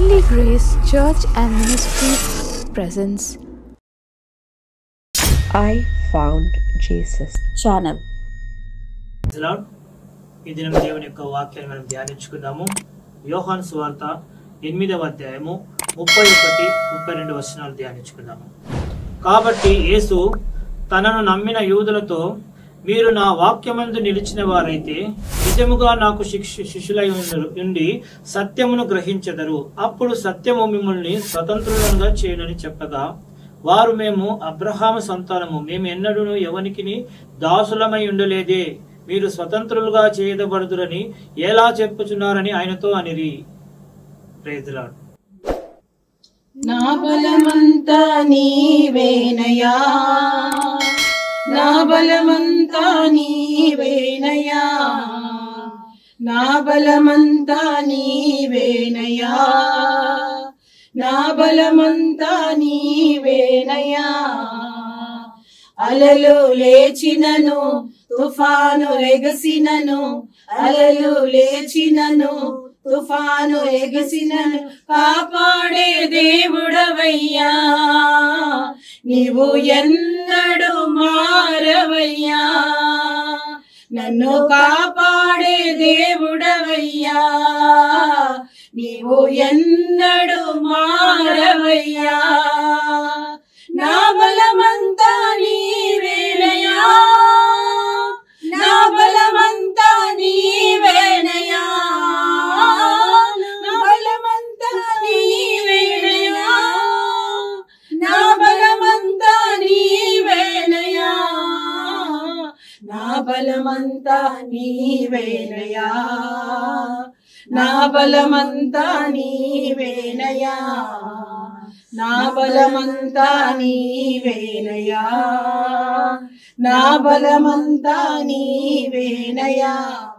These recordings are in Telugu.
Heavenly Grace Church and Ministry presents I found Jesus. Channel lord ఈ దినం దేవుని యొక్క వాక్యాన్ని మనం ధ్యానించుకుందాము యోహాన్ సువార్త ఎనిమిదవ అధ్యాయము ముప్పై ఒకటి ముప్పై రెండు వచనాలు ధ్యానించుకుందాము కాబట్టి యేసు తనను నమ్మిన యూదులతో మీరు నా వాక్యమందు నిలిచిన వారైతే నిజముగా నాకు శిక్ష శిష్యులై ఉందరు- ఉండి సత్యమును గ్రహించెదరు అప్పుడు సత్యము మిమ్మల్ని స్వతంత్రులుగా చేయనని చెప్పగా వారు మేము అబ్రహాము సంతానము మేము ఎన్నడూను ఎవనికిని దాసులమై ఉండలేదే మీరు స్వతంత్రులుగా చేయదబడుదురని ఎలా చెప్పుచున్నారని ఆయనతో అనిరి ప్రైజ్ ది లార్డ్ నా బలమంతా నీవేనయా నా బలమంతా నీవేనయా నా బలమంతా నీవేనయా నా బలమంతా నీవేనయా అలలు లేచినను తుఫాను ఎగసినను అలలు లేచినను తుఫాను ఎగసినను కాపాడే దేవుడవయ్యా నీవు ఎన్నడు మారవయ్యా నన్ను కాపాడే దేవుడవయ్యా నీవు ఎన్నడు మారవయ్యా నా బలమంతా నీవేనయా నా బలమంతా నీవేనయా నా బలమంతా నీవేనయా నా బలమంతా నీవేనయా నా బలమంతా నీవేనయా నా బలమంతా నీవేనయా నా బలమంతా నీవేనయా నా బలమంతా నీవేనయా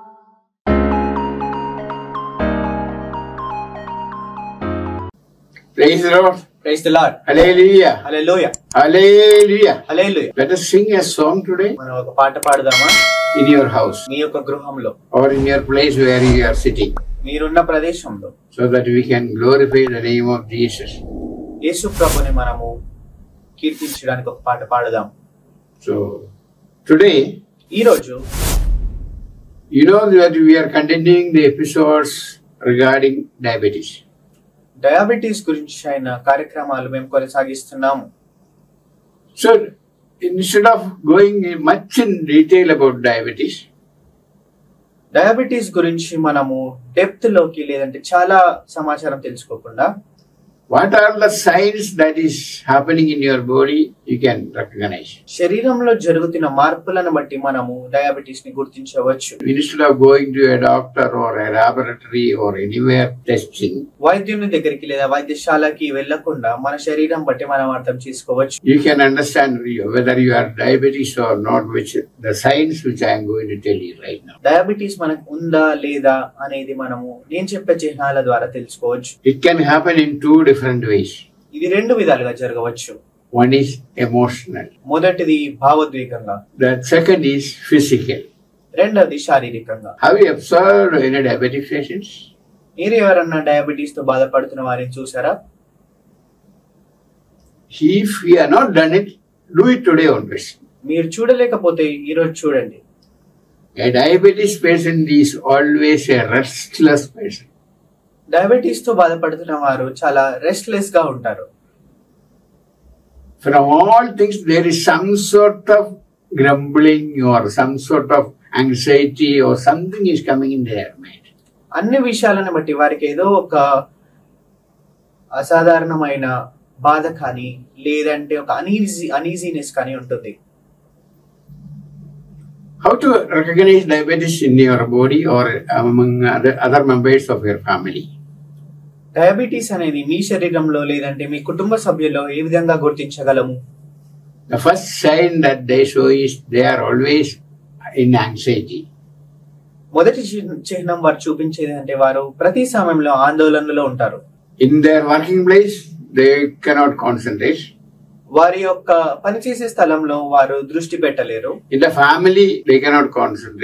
Praise the Lord. Praise the lord Hallelujah. Hallelujah Hallelujah. Hallelujah Let us sing a song today మనం ఒక పాట పాడదామా in your house మీ యొక్క గృహంలో or in your place where you are sitting మీరున్న ప్రదేశంలో so that we can glorify the name of Jesus. యేసు ప్రభుని మనము కీర్తించడానికి ఒక పాట పాడదాం So today, ఈ రోజు you know that we are continuing the episodes regarding diabetes. Diabetes గురించి అయిన కార్యక్రమాలు మేము కొనసాగిస్తున్నాము So instead of going in much in detail about diabetes, diabetes గురించి మనము డెప్త్ లోకి లేదంటే చాలా సమాచారం తెలుసుకోకుండా what are the signs that is happening in your body you can recognize. శరీరంలో జరుగుతున్న మార్పులను బట్టి మనము డయాబెటీస్ ని గుర్తించవచ్చు Instead of going to a doctor or a laboratory or anywhere testing, వైద్యుని దగ్గరికి లేదా వైద్యశాలకి వెళ్లకుండా మన శరీరం బట్టి మనం అర్థం చేసుకోవచ్చు you can understand you- whether you are diabetes or not, which the signs which I am going to tell you right now. Diabetes మనకు ఉందా లేదా అనేది మనము నేను చెప్పే చిహ్నాల ద్వారా తెలుసుకోవచ్చు It can happen in two different ways. ఇది రెండు విధాలుగా జరగవచ్చు One is emotional, మొదటిది భావోద్వేగంగా the second is physical. రెండవది శారీరకంగా Have you observed any diabetic patients? మీరు ఎవరన్నా డయాబెటీస్ తో బాధపడుతున్న వారిని చూసారా If we have not done it, do it today onwards. మీరు చూడలేకపోతే ఈ రోజు చూడండి A diabetes patient is always a restless person. Diabetes తో బాధపడుతున్న వారు చాలా రెస్ట్లెస్ గా ఉంటారు From all things, there is some sort of grumbling or some sort of anxiety or something is coming in their mind. అన్ని విషయాలను బట్టి వారికి ఏదో ఒక అసాధారణమైన బాధ కానీ లేదంటే ఒక అనీజీ అనీజీనెస్ కానీ ఉంటుంది How to recognize diabetes in your body or among other, other members of your family? Diabetes అనేది మీ శరీరంలో లేదంటే మీ కుటుంబ సభ్యుల్లో ఏ విధంగా గుర్తించగలము The first sign that they show is they are always in anxiety. మొదటి చిహ్- చిహ్నం వారు చూపించేది అంటే వారు ప్రతి సమయంలో ఆందోళనలో ఉంటారు In their working place, they cannot concentrate. వారి యొక్క పనిచేసే స్థలంలో వారు దృష్టి పెట్టలేరు In the family, they cannot concentrate.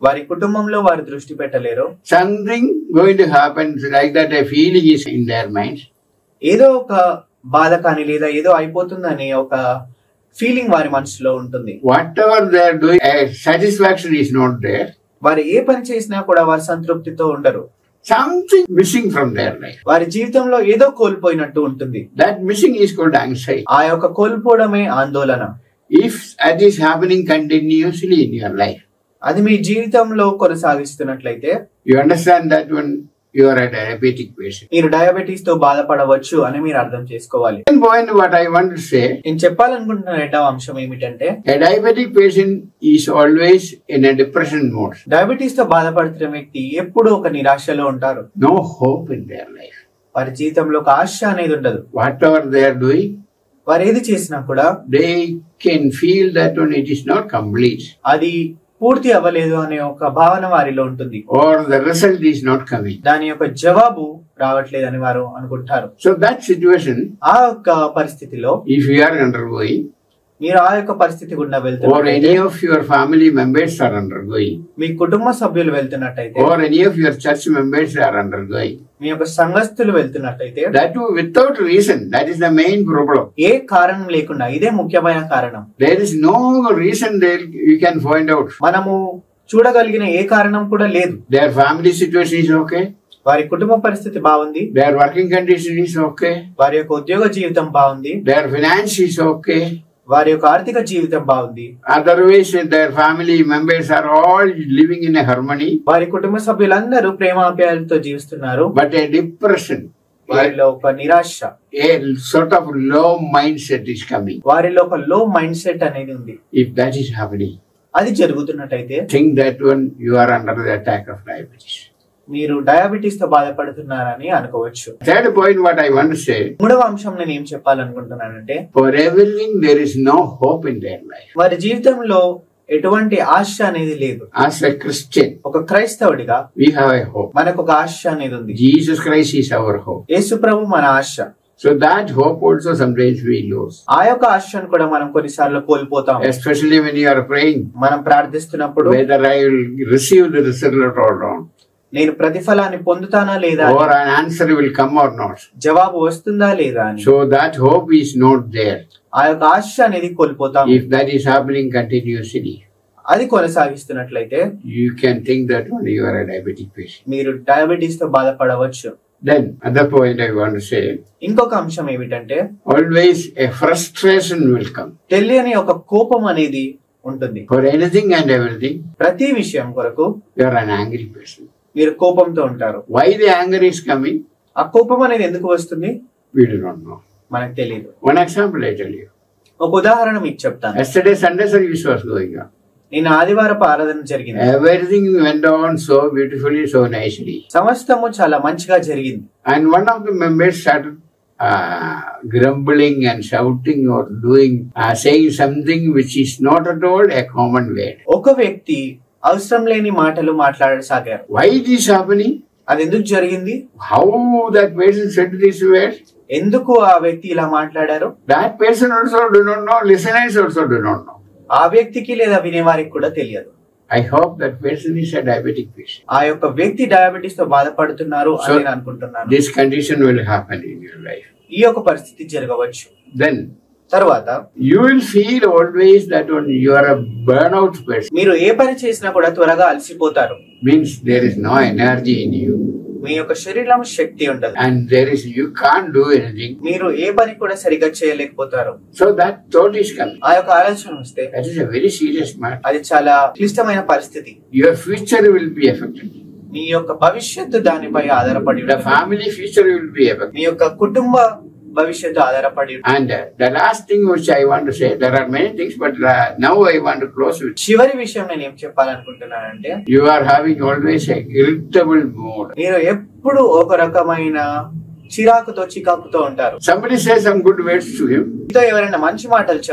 వారి కుటుంబంలో వారు దృష్టి పెట్టలేరు Something going to happen like that a feeling is in their minds. ఏదో ఒక బాధ కానీ లేదా ఏదో అయిపోతుందని ఒక ఫీలింగ్ వారి మనసులో ఉంటుంది Whatever they are doing, a satisfaction is not there. వారు ఏ పని చేసినా కూడా వారి సంతృప్తితో ఉండరు Something missing from their life. వారి జీవితంలో ఏదో కోల్పోయినట్టు ఉంటుంది That missing is called anxiety. ఆ యొక్క కోల్పోవడమే ఆందోళన If that is happening continuously in your life, అది మీ జీవితంలో కొనసాగిస్తున్నట్లయితే you understand that when you are a diabetic patient. మీరు డయాబెటీస్ తో బాధపడవచ్చు అని మీరు అర్థం చేసుకోవాలి Second point, what I want to say, నేను చెప్పాలనుకుంటున్న రెండవ అంశం ఏమిటంటే a diabetic patient is always in a depression mode. Diabetes తో బాధపడుతున్న వ్యక్తి ఎప్పుడూ ఒక నిరాశలో ఉంటారు No hope in their life. వారి జీవితంలో ఒక ఆశ అనేది ఉండదు Whatever they are doing, వారు ఏది చేసినా కూడా they can feel that when it is not complete అది పూర్తి అవ్వలేదు అనే ఒక భావన వారిలో ఉంటుంది or the result is not coming. దాని యొక్క జవాబు రావట్లేదని వారు అనుకుంటారు So that situation, ఆ యొక్క పరిస్థితిలో if you are undergoing మీరు ఆ యొక్క పరిస్థితి గుండా or వెళ్తున్నట్లయితే any of your family members are undergoing మీ కుటుంబ సభ్యులు వెళ్తున్నట్టయితే or any of your church members are undergoing, మీ యొక్క సంఘస్థులు వెళ్తున్నట్టయితే that too without reason, that is the main problem. ఏ కారణం లేకుండా ఇదే ముఖ్యమైన కారణం There is no reason there you can find out. మనము చూడగలిగిన ఏ కారణం కూడా లేదు Their family situation is okay, వారి కుటుంబ పరిస్థితి బాగుంది their working condition is okay, వారి యొక్క ఉద్యోగ జీవితం బాగుంది their finance is okay, వారి యొక్క ఆర్థిక జీవితం బాగుంది otherwise their family members are all living in a harmony, వారి కుటుంబ సభ్యులందరూ ప్రేమాప్యాయాలతో జీవిస్తున్నారు but a depression, a, వారిలో ఒక నిరాశ a sort of low mindset is coming. వారిలో ఒక లో మైండ్ సెట్ అనేది ఉంది If that is happening, అది జరుగుతున్నట్టయితే think that when you are under the attack of diabetes. మీరు డయాబెటీస్ తో బాధపడుతున్నారని అనుకోవచ్చు Third point, what I want to say, మూడవ అంశం నేను ఏం చెప్పాలనుకుంటున్నానంటే for everything there is no hope in their life. వారి జీవితంలో ఎటువంటి ఆశ అనేది లేదు As a Christian, ఒక క్రైస్తవుడిగా we have a hope. మనకు ఒక ఆశ అనేది ఉంది Jesus Christ is our hope. యేసు ప్రభు మన ఆశ So that hope also sometimes we lose. ఆ యొక్క ఆశను కూడా మనం కొన్నిసార్లు కోల్పోతాం Especially when you are praying మనం ప్రార్థిస్తున్నప్పుడు whether I will receive the result or not, నేను ప్రతిఫలాన్ని పొందుతానా లేదా or అని, an answer will come or not. జవాబు వస్తుందా లేదా అని So that hope is not there. ఆ యొక్క ఆశ అనేది కోల్పోతాం If that is happening continuously, అది కొనసాగిస్తున్నట్లయితే you can think that only you are a diabetic patient. మీరు డయాబెటీస్ తో బాధపడవచ్చు Then, other point I want to say, ఇంకొక అంశం ఏమిటంటే always a frustration will come తెలియని ఒక కోపం అనేది ఉంటుంది for anything and everything. ప్రతి విషయం కొరకు You are an angry person. మీరు కోపంతో ఉంటారు Why the anger is coming, ఆ కోపం అనేది ఎందుకు వస్తుంది we do not know. మనకు తెలియదు One example I tell you. ఒక ఉదాహరణ మీకు చెప్తాను Yesterday Sunday service was going on. నిన్న ఆదివారపు ఆరాధన జరిగింది Everything went on so beautifully, so nicely. సమస్తము చాలా మంచిగా జరిగింది And one of the members started uh, grumbling and shouting or doing, uh, saying something which is not at all a common word. ఒక వ్యక్తి అవసరం లేని మాటలు మాట్లాడసాగారు Why it is happening? అది ఎందుకు జరిగింది How that person said these words? ఎందుకు ఆ వ్యక్తి ఇలా మాట్లాడారు That person also do not know, listeners also do not know. ఆ వ్యక్తికి లేదా వినేవారికి కూడా తెలియదు I hope that person is a diabetic patient. ఆ యొక్క వ్యక్తి డయాబెటీస్ తో బాధపడుతున్నారు అని So- నేను అనుకుంటున్నాను This condition will happen in your life. ఈ యొక్క పరిస్థితి జరగవచ్చు Then తర్వాత you will feel always that when you are a burnout person, మీరు ఏ పని చేసినా కూడా త్వరగా అలసిపోతారు means there is no energy in you మీ యొక్క శరీరం శక్తి ఉండదు and there is you can't do anything. మీరు ఏ పని కూడా సరిగ్గా చేయలేకపోతారు So that thought is coming. ఆ యొక్క ఆలోచన వస్తే That is a very serious matter. అది చాలా క్లిష్టమైన పరిస్థితి Your future will be affected. మీ యొక్క భవిష్యత్తు దానిపై ఆధారపడి The ఉంటుంది. family future will be affected. మీ యొక్క కుటుంబ భవిష్యత్తు ఆధారపడి ఉంటుంది. And uh, the last thing which I want to say, there are many things, but uh, now I want to close with. చివరి విషయం నేను ఏం చెప్పాలనుకుంటున్నానంటే You are having always a irritable mood. మీరు ఎప్పుడు ఒక రకమైన చిరాకుతో చికాకుతో ఉంటారు Somebody says some good words to him, మీతో ఎవరైనా మంచి మాటలు చెప్తే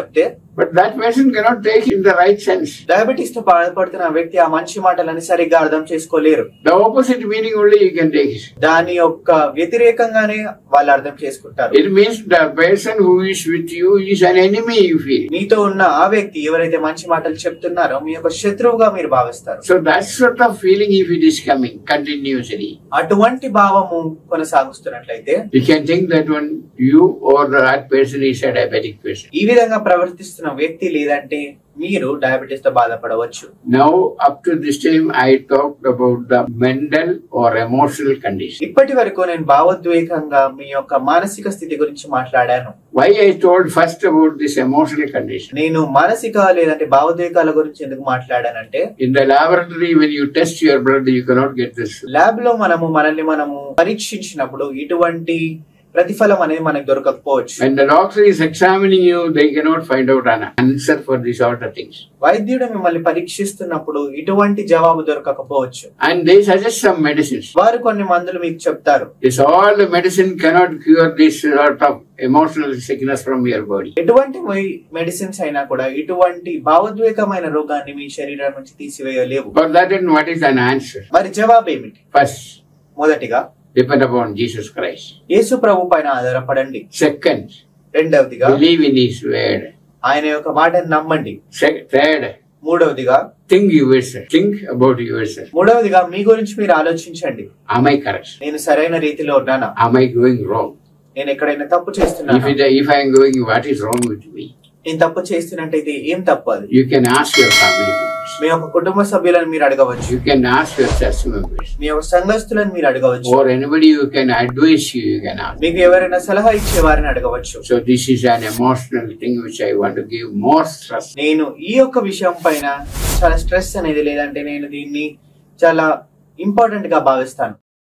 But that person cannot take it in the right sense. Diabetes తో బాధపడుతున్న వ్యక్తి ఆ మంచి మాటలని సరిగ్గా అర్థం చేసుకోలేరు The opposite meaning only you can take it. దాని యొక్క వ్యతిరేకంగానే వాళ్ళు అర్థం చేసుకుంటారు It means the person who is with you is an enemy, you feel. మీతో ఉన్న ఆ వ్యక్తి ఎవరైతే మంచి మాటలు చెప్తున్నారో మీ యొక్క శత్రువుగా మీరు భావిస్తారు So that sort of feeling, if it is coming continuously, అటువంటి భావము కొనసాగుతున్నట్లయితే you can think that one you or that person is a diabetic person. ఈ విధంగా ప్రవర్తిస్తున్న వ్యక్తి లేదంటే మీరు డయాబెటీస్ తో బాధపడవచ్చు Now, up to this time, I talked about the mental or emotional condition. ఇప్పటి వరకు నేను భావోద్వేగంగా మీ యొక్క మానసిక స్థితి గురించి మాట్లాడాను Why I told first about this emotional condition? నేను మానసిక లేదంటే భావోద్వేగాల గురించి ఎందుకు మాట్లాడానంటే In the laboratory, when you test your blood, you cannot get this. Lab లో మనము మనల్ని మనము పరీక్షించినప్పుడు ఇటువంటి ప్రతిఫలం అనేది మనకు దొరకకపోవచ్చు When the doctor is examining you, they cannot find out an answer for these sort of things. వైద్యుడు మిమ్మల్ని పరీక్షిస్తున్నప్పుడు ఇటువంటి జవాబు దొరకకపోవచ్చు And they suggest some medicines. వారు కొన్ని మందులు మీకు చెప్తారు This all the medicine cannot cure this sort of emotional sickness from your body. ఎటువంటి మెడిసిన్స్ అయినా కూడా ఇటువంటి భావోద్వేగమైన రోగాన్ని మీ శరీరం నుంచి తీసివేయలేవు For that, then what is an answer? మరి జవాబు ఏమిటి First, మొదటిగా depend upon Jesus Christ. యేసు ప్రభు పైన ఆధారపడండి Second, రెండవదిగా believe in His word. ఆయన యొక్క మాటను నమ్మండి Se- Third, మూడవదిగా think yourself. Think about yourself. మూడవదిగా మీ గురించి మీరు ఆలోచించండి Am I correct? నేను సరైన రీతిలో ఉన్నానా Am I going wrong? నేను ఎక్కడైనా తప్పు If, చేస్తున్నాను it, if I am going, what is wrong with me? నేను తప్పు చేస్తున్నట్టయితే ఏం తప్పు అది You can ask your family members. మీ యొక్క కుటుంబ సభ్యులను మీరు అడగవచ్చు You can ask your church members. మీ యొక్క సంఘస్థులను మీరు అడగవచ్చు Or anybody who can advise you, you can ask. మీకు ఎవరైనా సలహా ఇచ్చే వారిని అడగవచ్చు So this is an emotional thing which I want to give more stress. నేను ఈ యొక్క విషయం పైన చాలా స్ట్రెస్ అనేది లేదంటే నేను దీన్ని చాలా ఇంపార్టెంట్ గా భావిస్తాను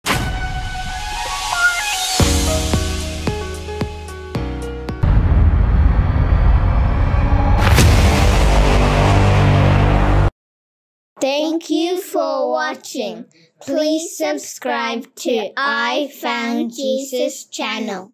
Thank you for watching. Please subscribe to I Found Jesus channel.